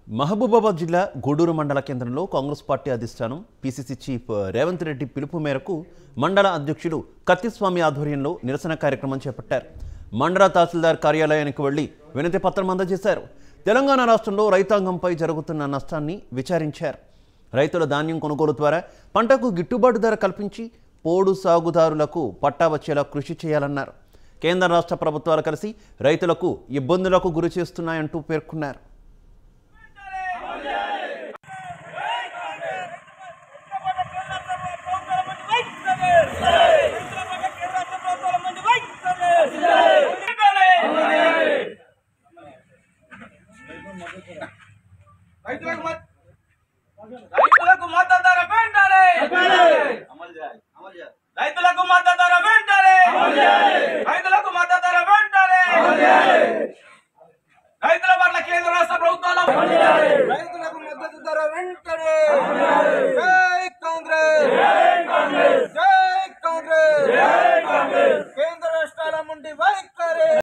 మహబూబాబాద్ జిల్లా గూడూరు మండల కేంద్రంలో కాంగ్రెస్ పార్టీ అధిష్టానం పిసిసి చీఫ్ రేవంత్ రెడ్డి పిలుపు మేరకు మండల అధ్యక్షులు కత్తిస్వామి ఆధ్వర్యంలో నిరసన కార్యక్రమం చేపట్టారు మండల తహసీల్దార్ కార్యాలయానికి వెళ్లి వినతి పత్రం అందజేశారు తెలంగాణ రాష్ట్రంలో రైతాంగంపై జరుగుతున్న నష్టాన్ని విచారించారు రైతుల ధాన్యం కొనుగోలు ద్వారా పంటకు గిట్టుబాటు ధర కల్పించి పోడు సాగుదారులకు పట్టా వచ్చేలా కృషి చేయాలన్నారు కేంద్ర రాష్ట్ర ప్రభుత్వాలు కలిసి రైతులకు ఇబ్బందులకు గురి చేస్తున్నాయంటూ పేర్కొన్నారు రైతులకు మద్- రైతులకు మద్దతు ధర వెంటనే రైతులకు మద్దతు ధర వెంటనే రైతులకు మద్దతు ధర వెంటనే రైతుల పట్ల కేంద్ర రాష్ట్ర ప్రభుత్వాల రైతులకు మద్దతు ధర వెంటనే జై కాంగ్రెస్ జై కాంగ్రెస్ కేంద్ర రాష్ట్రాల నుండి వైఖరి